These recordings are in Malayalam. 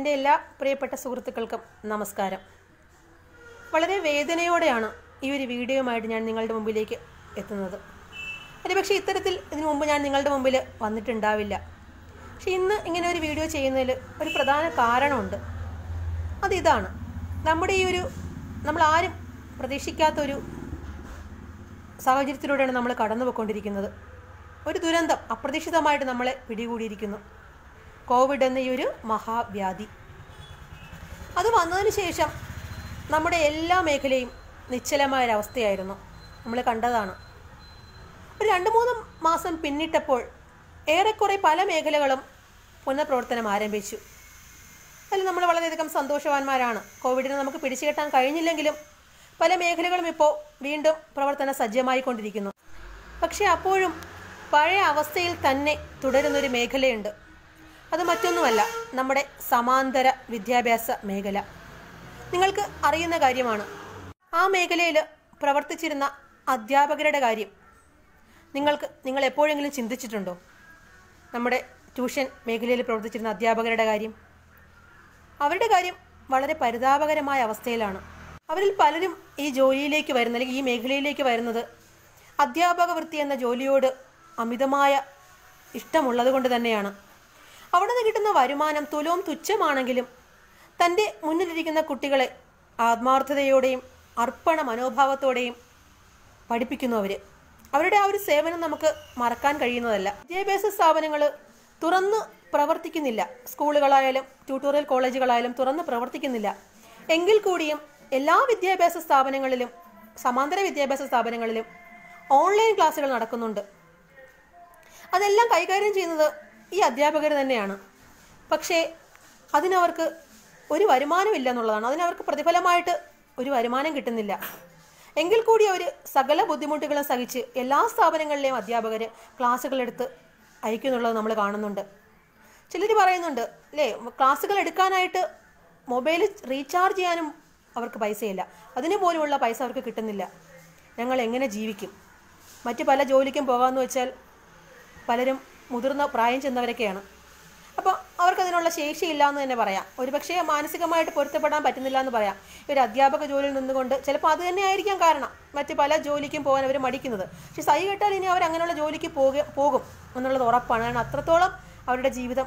എൻ്റെ എല്ലാ പ്രിയപ്പെട്ട സുഹൃത്തുക്കൾക്കും നമസ്കാരം വളരെ വേദനയോടെയാണ് ഈ ഒരു വീഡിയോയുമായിട്ട് ഞാൻ നിങ്ങളുടെ മുമ്പിലേക്ക് എത്തുന്നത് ഒരുപക്ഷെ ഇത്തരത്തിൽ ഇതിനു മുമ്പ് ഞാൻ നിങ്ങളുടെ മുമ്പിൽ വന്നിട്ടുണ്ടാവില്ല പക്ഷെ ഇന്ന് ഇങ്ങനെ ഒരു വീഡിയോ ചെയ്യുന്നതിൽ ഒരു പ്രധാന കാരണമുണ്ട് അതിതാണ് നമ്മുടെ ഈ ഒരു നമ്മൾ ആരും പ്രതീക്ഷിക്കാത്തൊരു സാഹചര്യത്തിലൂടെയാണ് നമ്മൾ കടന്നു പോയിക്കൊണ്ടിരിക്കുന്നത് ഒരു ദുരന്തം അപ്രതീക്ഷിതമായിട്ട് നമ്മളെ പിടികൂടിയിരിക്കുന്നു കോവിഡ് എന്ന ഈ ഒരു മഹാവ്യാധി അത് വന്നതിന് ശേഷം നമ്മുടെ എല്ലാ മേഖലയും നിശ്ചലമായ ഒരവസ്ഥയായിരുന്നു നമ്മൾ കണ്ടതാണ് ഒരു രണ്ട് മൂന്ന് മാസം പിന്നിട്ടപ്പോൾ ഏറെക്കുറെ പല മേഖലകളും പുനഃപ്രവർത്തനം ആരംഭിച്ചു അതിൽ നമ്മൾ വളരെയധികം സന്തോഷവാന്മാരാണ് കോവിഡിനെ നമുക്ക് പിടിച്ചുകെട്ടാൻ കഴിഞ്ഞില്ലെങ്കിലും പല മേഖലകളും ഇപ്പോൾ വീണ്ടും പ്രവർത്തന സജ്ജമായിക്കൊണ്ടിരിക്കുന്നു പക്ഷേ അപ്പോഴും പഴയ അവസ്ഥയിൽ തന്നെ തുടരുന്നൊരു മേഖലയുണ്ട് അത് മറ്റൊന്നുമല്ല നമ്മുടെ സമാന്തര വിദ്യാഭ്യാസ മേഖല നിങ്ങൾക്ക് അറിയുന്ന കാര്യമാണ് ആ മേഖലയിൽ പ്രവർത്തിച്ചിരുന്ന അധ്യാപകരുടെ കാര്യം നിങ്ങൾക്ക് നിങ്ങൾ എപ്പോഴെങ്കിലും ചിന്തിച്ചിട്ടുണ്ടോ നമ്മുടെ ട്യൂഷൻ മേഖലയിൽ പ്രവർത്തിച്ചിരുന്ന അധ്യാപകരുടെ കാര്യം അവരുടെ കാര്യം വളരെ പരിതാപകരമായ അവസ്ഥയിലാണ് അവരിൽ പലരും ഈ ജോലിയിലേക്ക് വരുന്ന അല്ലെങ്കിൽ ഈ മേഖലയിലേക്ക് വരുന്നത് അധ്യാപക വൃത്തി എന്ന ജോലിയോട് അമിതമായ ഇഷ്ടമുള്ളത് കൊണ്ട് തന്നെയാണ് അവിടെ നിന്ന് കിട്ടുന്ന വരുമാനം തുലവും തുച്ഛമാണെങ്കിലും തൻ്റെ മുന്നിലിരിക്കുന്ന കുട്ടികളെ ആത്മാർത്ഥതയോടെയും അർപ്പണ മനോഭാവത്തോടെയും പഠിപ്പിക്കുന്നു അവർ അവരുടെ ആ ഒരു സേവനം നമുക്ക് മറക്കാൻ കഴിയുന്നതല്ല വിദ്യാഭ്യാസ സ്ഥാപനങ്ങൾ തുറന്ന് പ്രവർത്തിക്കുന്നില്ല സ്കൂളുകളായാലും ട്യൂട്ടോറിയൽ കോളേജുകളായാലും തുറന്ന് പ്രവർത്തിക്കുന്നില്ല എങ്കിൽ കൂടിയും എല്ലാ വിദ്യാഭ്യാസ സ്ഥാപനങ്ങളിലും സമാന്തര വിദ്യാഭ്യാസ സ്ഥാപനങ്ങളിലും ഓൺലൈൻ ക്ലാസ്സുകൾ നടക്കുന്നുണ്ട് അതെല്ലാം കൈകാര്യം ചെയ്യുന്നത് ഈ അധ്യാപകർ തന്നെയാണ് പക്ഷേ അതിനവർക്ക് ഒരു വരുമാനമില്ല എന്നുള്ളതാണ് അതിനവർക്ക് പ്രതിഫലമായിട്ട് ഒരു വരുമാനം കിട്ടുന്നില്ല എങ്കിൽ കൂടി അവർ സകല ബുദ്ധിമുട്ടുകളും സഹിച്ച് എല്ലാ സ്ഥാപനങ്ങളിലെയും അധ്യാപകർ ക്ലാസ്സുകളെടുത്ത് അയക്കുന്നുള്ളത് നമ്മൾ കാണുന്നുണ്ട് ചിലർ പറയുന്നുണ്ട് അല്ലേ ക്ലാസ്സുകൾ എടുക്കാനായിട്ട് മൊബൈൽ റീചാർജ് ചെയ്യാനും അവർക്ക് പൈസയില്ല അതിന് പോലുമുള്ള പൈസ അവർക്ക് കിട്ടുന്നില്ല ഞങ്ങൾ എങ്ങനെ ജീവിക്കും മറ്റു പല ജോലിക്കും പോകാമെന്ന് വെച്ചാൽ പലരും മുതിർന്ന പ്രായം ചെന്നവരൊക്കെയാണ് അപ്പോൾ അവർക്കതിനുള്ള ശേഷിയില്ല എന്ന് തന്നെ പറയാം ഒരുപക്ഷെ മാനസികമായിട്ട് പൊരുത്തപ്പെടാൻ പറ്റുന്നില്ല എന്ന് പറയാം ഒരു അധ്യാപക ജോലിയിൽ നിന്നുകൊണ്ട് ചിലപ്പോൾ അത് തന്നെ ആയിരിക്കാം കാരണം മറ്റ് പല ജോലിക്കും പോകാൻ അവർ മടിക്കുന്നത് പക്ഷെ സൈ കേട്ടാൽ ഇനി അവർ അങ്ങനെയുള്ള ജോലിക്ക് പോകും പോകും എന്നുള്ളത് ഉറപ്പാണ് കാരണം അത്രത്തോളം അവരുടെ ജീവിതം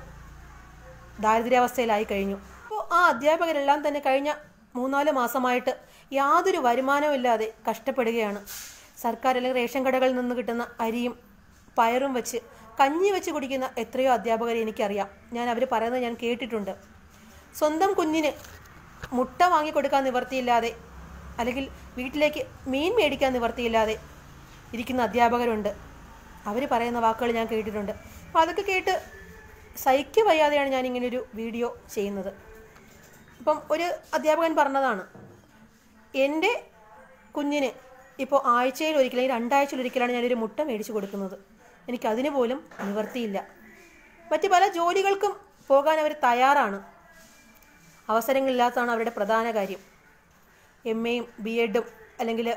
ദാരിദ്ര്യാവസ്ഥയിലായി കഴിഞ്ഞു അപ്പോൾ ആ അധ്യാപകരെല്ലാം തന്നെ കഴിഞ്ഞ മൂന്നാല് മാസമായിട്ട് യാതൊരു വരുമാനമില്ലാതെ കഷ്ടപ്പെടുകയാണ് സർക്കാർ അല്ലെങ്കിൽ റേഷൻ കടകളിൽ നിന്ന് കിട്ടുന്ന അരിയും പയറും വെച്ച് കഞ്ഞി വെച്ച് കുടിക്കുന്ന എത്രയോ അധ്യാപകരെ എനിക്കറിയാം ഞാൻ അവർ പറയുന്നത് ഞാൻ കേട്ടിട്ടുണ്ട് സ്വന്തം കുഞ്ഞിന് മുട്ട വാങ്ങിക്കൊടുക്കാൻ നിവർത്തിയില്ലാതെ അല്ലെങ്കിൽ വീട്ടിലേക്ക് മീൻ മേടിക്കാൻ നിവർത്തിയില്ലാതെ ഇരിക്കുന്ന അധ്യാപകരുണ്ട് അവർ പറയുന്ന വാക്കുകൾ ഞാൻ കേട്ടിട്ടുണ്ട് അപ്പോൾ അതൊക്കെ കേട്ട് സഹിക്ക വയ്യാതെയാണ് ഞാൻ ഇങ്ങനൊരു വീഡിയോ ചെയ്യുന്നത് ഇപ്പം ഒരു അധ്യാപകൻ പറഞ്ഞതാണ് എൻ്റെ കുഞ്ഞിന് ഇപ്പോൾ ആഴ്ചയിൽ ഒരിക്കൽ അല്ലെങ്കിൽ രണ്ടാഴ്ചയിൽ ഒരിക്കലാണ് ഞാനൊരു മുട്ട മേടിച്ചു കൊടുക്കുന്നത് എനിക്കതിന് പോലും നിവർത്തിയില്ല മറ്റ് പല ജോലികൾക്കും പോകാൻ അവർ തയ്യാറാണ് അവസരങ്ങളില്ലാത്തതാണ് അവരുടെ പ്രധാന കാര്യം എം എയും ബി എഡും അല്ലെങ്കിൽ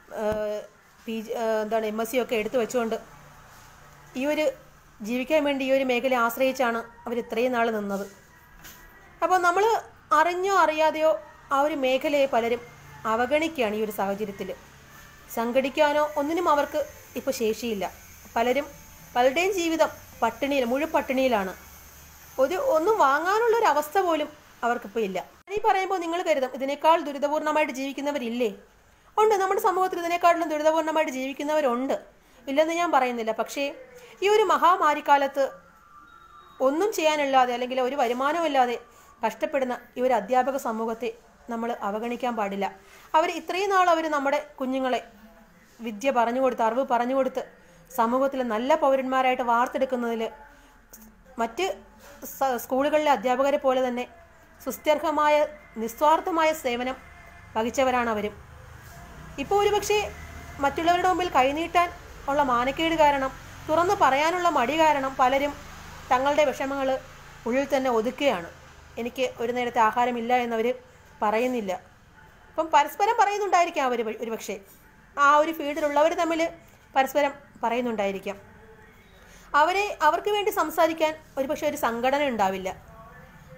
പി ജി എന്താണ് എം എസ് സി ഒക്കെ എടുത്തു വെച്ചുകൊണ്ട് ഈ ഒരു ജീവിക്കാൻ വേണ്ടി ഈ ഒരു മേഖല ആശ്രയിച്ചാണ് അവർ ഇത്രയും നാൾ നിന്നത് അപ്പോൾ നമ്മൾ അറിഞ്ഞോ അറിയാതെയോ ആ ഒരു മേഖലയെ പലരും അവഗണിക്കുകയാണ് ഈ ഒരു സാഹചര്യത്തിൽ സംഘടിക്കാനോ ഒന്നിനും അവർക്ക് ഇപ്പോൾ ശേഷിയില്ല പലരും പലരുടെയും ജീവിതം പട്ടിണിയിൽ മുഴു പട്ടിണിയിലാണ് ഒരു ഒന്നും വാങ്ങാനുള്ള ഒരു അവസ്ഥ പോലും അവർക്കിപ്പോൾ ഇല്ല ഈ പറയുമ്പോൾ നിങ്ങൾ കരുതും ഇതിനേക്കാൾ ദുരിതപൂർണ്ണമായിട്ട് ജീവിക്കുന്നവരില്ലേ ഉണ്ട് നമ്മുടെ സമൂഹത്തിൽ ഇതിനേക്കാളിലും ദുരിതപൂർണ്ണമായിട്ട് ജീവിക്കുന്നവരുണ്ട് ഇല്ലെന്ന് ഞാൻ പറയുന്നില്ല പക്ഷേ ഈ ഒരു മഹാമാരിക്കാലത്ത് ഒന്നും ചെയ്യാനില്ലാതെ അല്ലെങ്കിൽ ഒരു വരുമാനമില്ലാതെ കഷ്ടപ്പെടുന്ന ഈ ഒരു അധ്യാപക സമൂഹത്തെ നമ്മൾ അവഗണിക്കാൻ പാടില്ല അവർ ഇത്രയും നാൾ അവർ നമ്മുടെ കുഞ്ഞുങ്ങളെ വിദ്യ പറഞ്ഞു കൊടുത്ത് അറിവ് പറഞ്ഞു കൊടുത്ത് സമൂഹത്തിൽ നല്ല പൗരന്മാരായിട്ട് വാർത്തെടുക്കുന്നതിൽ മറ്റ് സ- സ്കൂളുകളിലെ അധ്യാപകരെ പോലെ തന്നെ സുസ്ഥിർഹമായ നിസ്വാർത്ഥമായ സേവനം വഹിച്ചവരാണ് അവരും ഇപ്പോൾ ഒരുപക്ഷെ മറ്റുള്ളവരുടെ മുമ്പിൽ കൈനീട്ടാൻ ഉള്ള മാനക്കേട് കാരണം തുറന്നു പറയാനുള്ള മടി കാരണം പലരും തങ്ങളുടെ വിഷമങ്ങൾ ഉള്ളിൽ തന്നെ ഒതുക്കുകയാണ് എനിക്ക് ഒരു നേരത്തെ ആഹാരമില്ല എന്നവർ പറയുന്നില്ല അപ്പം പരസ്പരം പറയുന്നുണ്ടായിരിക്കാം അവർ ഒരുപക്ഷെ ആ ഒരു ഫീൽഡിലുള്ളവർ തമ്മിൽ പരസ്പരം പറയുന്നുണ്ടായിരിക്കാം അവരെ അവർക്ക് വേണ്ടി സംസാരിക്കാൻ ഒരുപക്ഷെ ഒരു സംഘടന ഉണ്ടാവില്ല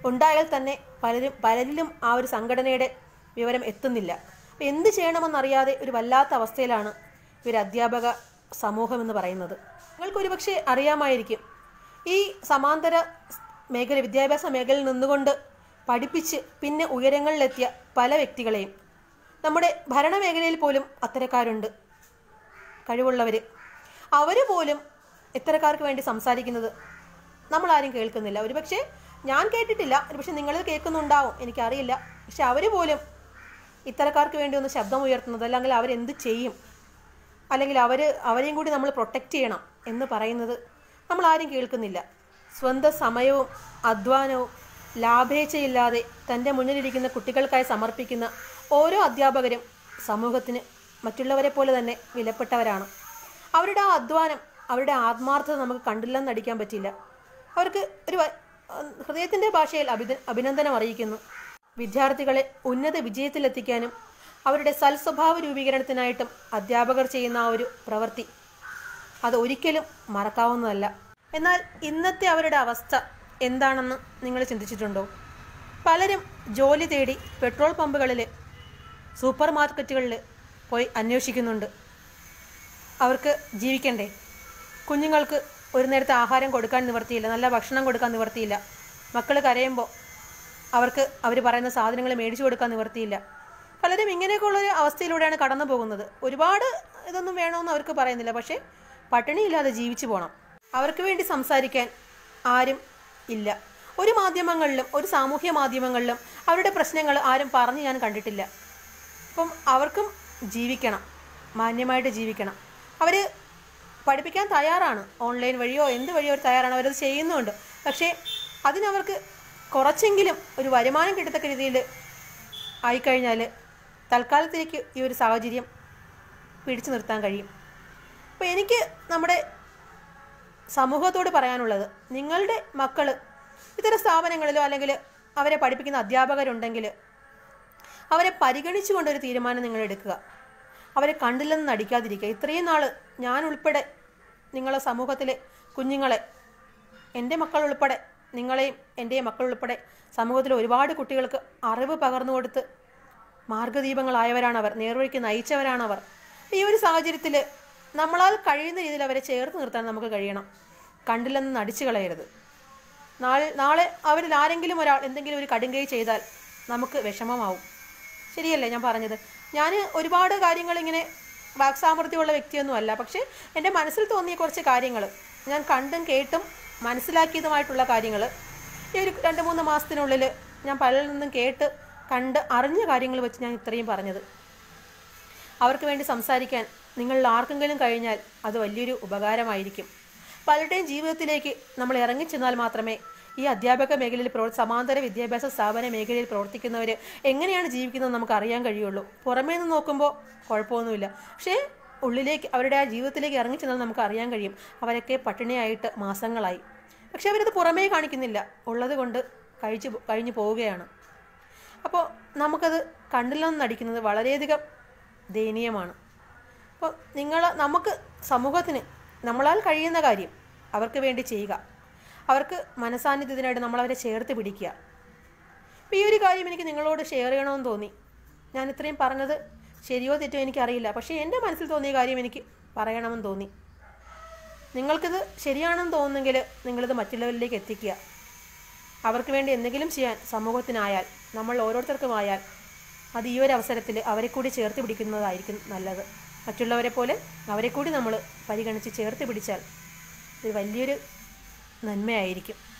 ഉണ്ടായാൽ തന്നെ പലരും പലരിലും ആ ഒരു സംഘടനയുടെ വിവരം എത്തുന്നില്ല അപ്പോൾ എന്ത് ചെയ്യണമെന്നറിയാതെ ഒരു വല്ലാത്ത അവസ്ഥയിലാണ് ഇവർ അധ്യാപക സമൂഹം എന്ന് പറയുന്നത് നിങ്ങൾക്ക് ഒരുപക്ഷെ അറിയാമായിരിക്കും ഈ സമാന്തര മേഖല വിദ്യാഭ്യാസ മേഖലയിൽ നിന്നുകൊണ്ട് പഠിപ്പിച്ച് പിന്നെ ഉയരങ്ങളിലെത്തിയ പല വ്യക്തികളെയും നമ്മുടെ ഭരണമേഖലയിൽ പോലും അത്തരക്കാരുണ്ട് കഴിവുള്ളവർ അവർ പോലും ഇത്തരക്കാർക്ക് വേണ്ടി സംസാരിക്കുന്നത് നമ്മളാരും കേൾക്കുന്നില്ല ഒരുപക്ഷെ ഞാൻ കേട്ടിട്ടില്ല ഒരുപക്ഷെ നിങ്ങൾ കേൾക്കുന്നുണ്ടാവും എനിക്കറിയില്ല പക്ഷെ അവർ പോലും ഇത്തരക്കാർക്ക് വേണ്ടി ഒന്ന് ശബ്ദം ഉയർത്തുന്നത് അല്ലെങ്കിൽ അവരെന്ത് ചെയ്യും അല്ലെങ്കിൽ അവർ അവരെയും കൂടി നമ്മൾ പ്രൊട്ടക്റ്റ് ചെയ്യണം എന്ന് പറയുന്നത് നമ്മൾ ആരും കേൾക്കുന്നില്ല സ്വന്തം സമയവും അധ്വാനവും ലാഭേച്ഛയില്ലാതെ തൻ്റെ മുന്നിലിരിക്കുന്ന കുട്ടികൾക്കായി സമർപ്പിക്കുന്ന ഓരോ അധ്യാപകരും സമൂഹത്തിന് മറ്റുള്ളവരെ പോലെ തന്നെ വിലപ്പെട്ടവരാണ് അവരുടെ ആ അധ്വാനം അവരുടെ ആത്മാർത്ഥത നമുക്ക് കണ്ടില്ലെന്ന് നടിക്കാൻ പറ്റില്ല അവർക്ക് ഒരു വ- ഹൃദയത്തിൻ്റെ ഭാഷയിൽ അഭിന അഭിനന്ദനം അറിയിക്കുന്നു വിദ്യാർത്ഥികളെ ഉന്നത വിജയത്തിലെത്തിക്കാനും അവരുടെ സൽസ്വഭാവ രൂപീകരണത്തിനായിട്ടും അധ്യാപകർ ചെയ്യുന്ന ആ ഒരു പ്രവൃത്തി അത് ഒരിക്കലും മറക്കാവുന്നതല്ല എന്നാൽ ഇന്നത്തെ അവരുടെ അവസ്ഥ എന്താണെന്ന് നിങ്ങൾ ചിന്തിച്ചിട്ടുണ്ടോ പലരും ജോലി തേടി പെട്രോൾ പമ്പുകളിൽ സൂപ്പർ മാർക്കറ്റുകളിൽ പോയി അന്വേഷിക്കുന്നുണ്ട് അവർക്ക് ജീവിക്കണ്ടേ കുഞ്ഞുങ്ങൾക്ക് ഒരു നേരത്തെ ആഹാരം കൊടുക്കാൻ നിവർത്തിയില്ല നല്ല ഭക്ഷണം കൊടുക്കാൻ നിവർത്തിയില്ല മക്കൾ കരയുമ്പോൾ അവർക്ക് അവർ പറയുന്ന സാധനങ്ങൾ മേടിച്ചു കൊടുക്കാൻ നിവർത്തിയില്ല പലരും ഇങ്ങനെയൊക്കെയുള്ളൊരു അവസ്ഥയിലൂടെയാണ് കടന്നു പോകുന്നത് ഒരുപാട് ഇതൊന്നും വേണമെന്ന് അവർക്ക് പറയുന്നില്ല പക്ഷേ പട്ടിണിയില്ലാതെ ജീവിച്ചു പോകണം അവർക്ക് വേണ്ടി സംസാരിക്കാൻ ആരും ഇല്ല ഒരു മാധ്യമങ്ങളിലും ഒരു സാമൂഹ്യ മാധ്യമങ്ങളിലും അവരുടെ പ്രശ്നങ്ങൾ ആരും പറഞ്ഞ് ഞാൻ കണ്ടിട്ടില്ല അപ്പം അവർക്കും ജീവിക്കണം മാന്യമായിട്ട് ജീവിക്കണം അവർ പഠിപ്പിക്കാൻ തയ്യാറാണ് ഓൺലൈൻ വഴിയോ എന്ത് വഴിയോ അവർ തയ്യാറാണ് അവരത് ചെയ്യുന്നുണ്ട് പക്ഷേ അതിനവർക്ക് കുറച്ചെങ്കിലും ഒരു വരുമാനം കിട്ടത്തക്ക രീതിയിൽ ആയിക്കഴിഞ്ഞാൽ തൽക്കാലത്തേക്ക് ഈ ഒരു സാഹചര്യം പിടിച്ചു നിർത്താൻ കഴിയും അപ്പോൾ എനിക്ക് നമ്മുടെ സമൂഹത്തോട് പറയാനുള്ളത് നിങ്ങളുടെ മക്കൾ ഇത്തരം സ്ഥാപനങ്ങളിലോ അല്ലെങ്കിൽ അവരെ പഠിപ്പിക്കുന്ന അധ്യാപകരുണ്ടെങ്കിൽ അവരെ പരിഗണിച്ചുകൊണ്ടൊരു തീരുമാനം നിങ്ങൾ എടുക്കുക അവരെ കണ്ടില്ലെന്ന് നടിക്കാതിരിക്കുക ഇത്രയും നാൾ ഞാൻ ഉൾപ്പെടെ നിങ്ങളെ സമൂഹത്തിലെ കുഞ്ഞുങ്ങളെ എൻ്റെ മക്കൾ ഉൾപ്പെടെ നിങ്ങളെയും എൻ്റെയും മക്കൾ ഉൾപ്പെടെ സമൂഹത്തിലെ ഒരുപാട് കുട്ടികൾക്ക് അറിവ് പകർന്നു കൊടുത്ത് മാർഗദീപങ്ങളായവരാണവർ നേർവഴിക്ക് നയിച്ചവരാണവർ ഈ ഒരു സാഹചര്യത്തിൽ നമ്മളാൽ കഴിയുന്ന രീതിയിൽ അവരെ ചേർത്ത് നിർത്താൻ നമുക്ക് കഴിയണം കണ്ടില്ലെന്ന് നടിച്ചു കളയരുത് നാളെ നാളെ അവരിൽ ആരെങ്കിലും ഒരാൾ എന്തെങ്കിലും ഒരു കടുങ്കൈ ചെയ്താൽ നമുക്ക് വിഷമമാവും ശരിയല്ലേ ഞാൻ പറഞ്ഞത് ഞാൻ ഒരുപാട് കാര്യങ്ങൾ ഇങ്ങനെ വാക്സാമർത്ഥ്യമുള്ള വ്യക്തിയൊന്നും അല്ല പക്ഷേ എൻ്റെ മനസ്സിൽ തോന്നിയ കുറച്ച് കാര്യങ്ങൾ ഞാൻ കണ്ടും കേട്ടും മനസ്സിലാക്കിയതുമായിട്ടുള്ള കാര്യങ്ങൾ ഈ ഒരു രണ്ട് മൂന്ന് മാസത്തിനുള്ളിൽ ഞാൻ പലരിൽ നിന്നും കേട്ട് കണ്ട് അറിഞ്ഞ കാര്യങ്ങൾ വെച്ച് ഞാൻ ഇത്രയും പറഞ്ഞത് അവർക്ക് വേണ്ടി സംസാരിക്കാൻ നിങ്ങളിൽ ആർക്കെങ്കിലും കഴിഞ്ഞാൽ അത് വലിയൊരു ഉപകാരമായിരിക്കും പലരുടെയും ജീവിതത്തിലേക്ക് നമ്മൾ ഇറങ്ങിച്ചെന്നാൽ മാത്രമേ ഈ അധ്യാപക മേഖലയിൽ പ്രവർ സമാന്തര വിദ്യാഭ്യാസ സ്ഥാപന മേഖലയിൽ പ്രവർത്തിക്കുന്നവർ എങ്ങനെയാണ് ജീവിക്കുന്നത് നമുക്ക് അറിയാൻ കഴിയുള്ളൂ പുറമേ നിന്ന് നോക്കുമ്പോൾ കുഴപ്പമൊന്നുമില്ല പക്ഷേ ഉള്ളിലേക്ക് അവരുടെ ആ ജീവിതത്തിലേക്ക് ഇറങ്ങിച്ചെന്നാൽ നമുക്ക് അറിയാൻ കഴിയും അവരൊക്കെ പട്ടിണിയായിട്ട് മാസങ്ങളായി പക്ഷെ അവരത് പുറമേ കാണിക്കുന്നില്ല ഉള്ളത് കൊണ്ട് കഴിച്ചു കഴിഞ്ഞു പോവുകയാണ് അപ്പോൾ നമുക്കത് കണ്ടില്ലെന്ന് നടിക്കുന്നത് വളരെയധികം ദയനീയമാണ് അപ്പോൾ നിങ്ങൾ നമുക്ക് സമൂഹത്തിന് നമ്മളാൽ കഴിയുന്ന കാര്യം അവർക്ക് വേണ്ടി ചെയ്യുക അവർക്ക് മനസാന്നിധ്യത്തിനായിട്ട് നമ്മളവരെ ചേർത്ത് പിടിക്കുക അപ്പോൾ ഈ ഒരു കാര്യം എനിക്ക് നിങ്ങളോട് ഷെയർ ചെയ്യണമെന്ന് തോന്നി ഞാൻ ഇത്രയും പറഞ്ഞത് ശരിയോ തെറ്റോ എനിക്കറിയില്ല പക്ഷേ എൻ്റെ മനസ്സിൽ തോന്നിയ കാര്യം എനിക്ക് പറയണമെന്ന് തോന്നി നിങ്ങൾക്കിത് ശരിയാണെന്ന് തോന്നുന്നെങ്കിൽ നിങ്ങളിത് മറ്റുള്ളവരിലേക്ക് എത്തിക്കുക അവർക്ക് വേണ്ടി എന്തെങ്കിലും ചെയ്യാൻ സമൂഹത്തിനായാൽ നമ്മൾ ഓരോരുത്തർക്കുമായാൽ അത് ഈ ഒരു അവസരത്തിൽ അവരെ കൂടി ചേർത്ത് പിടിക്കുന്നതായിരിക്കും നല്ലത് മറ്റുള്ളവരെ പോലെ അവരെ കൂടി നമ്മൾ പരിഗണിച്ച് ചേർത്ത് പിടിച്ചാൽ ഇത് വലിയൊരു നന്മയായിരിക്കും